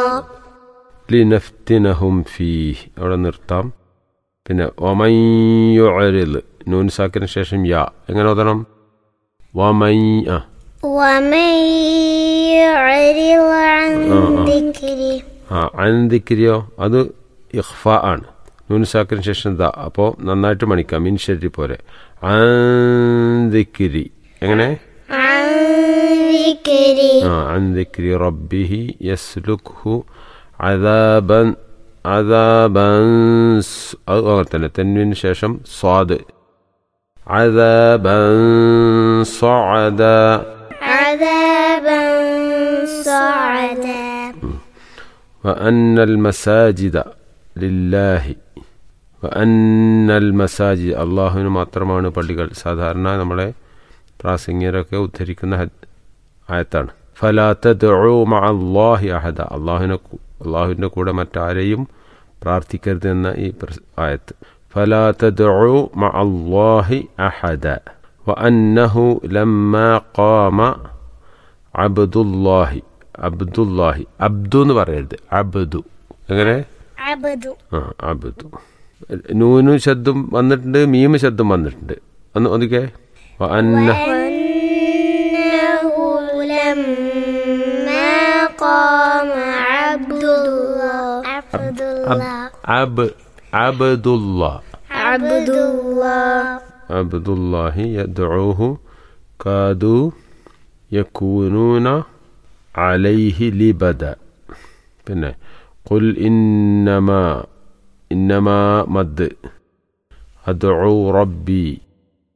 ലിനഫ്തിനഹും ഫീ അവിടെ നിർത്താം പിന്നെ ഒമയ്യൊഴിൽ നൂൻ സാക്കിന് ശേഷം യാ എങ്ങനെ ഓതണം വമൈ ആ ومن يعرض عن ذكري ആ അൻദിക്കിരിയോ അത് ഇഖ്ഫ ആണ് നൂൻ സാക്കിന് ശേഷം ദ അപ്പോൾ നന്നായിട്ട് മണിക്കാം മിൻ ശരി പോലെ അൻദിക്കിരി എങ്ങനെ عن ذكري ആ അൻദിക്കിരി റബ്ബിഹി യസ്ലുഖു അദാബൻ അദാബൻ സ്- അത് അങ്ങനെ തന്നെ തെന്നിന് ശേഷം സ്വാദ് അദാബൻ സ്വഅദ عذابا صعدا وأن المساجد لله وأن المساجد അള്ളാഹുവിന് മാത്രമാണ് പള്ളികൾ സാധാരണ നമ്മളെ പ്രാസംഗികരൊക്കെ ഉദ്ധരിക്കുന്ന ഹദ്- ആയത്താണ് ഫലാത്ത അള്ളാഹി അഹദ അള്ളാഹുവിനെ കു- അള്ളാഹുവിൻ്റെ കൂടെ മറ്റാരെയും പ്രാർത്ഥിക്കരുത് എന്ന ഈ പ്രസ്- ആയത്ത് ഫലാത്ത അള്ളാഹി അഹദ وأنه لما قام അബ്ദുല്ലാഹി അബ്ദുല്ലാഹി അബ്ദു എന്ന് പറയരുത് അബ്ദു എങ്ങനെ عبد ആ അബ്ദു നൂനു ശബ്ദം വന്നിട്ടുണ്ട് മീമ് ശബ്ദം വന്നിട്ടുണ്ട് ഒന്ന് ഒന്നിക്കേ അന്ന وأنه لما قام عبد الله عبد الله അബ് അബ്ദുല്ല عبد الله അബ്ദുല്ലാഹി യദ്ഉഹു കാദു യകൂനൂന അലൈഹി ലിബദ പിന്നെ ഖുൽ ഇന്നമാ ഇന്നമാ മദ് അദ്ഉ റബ്ബി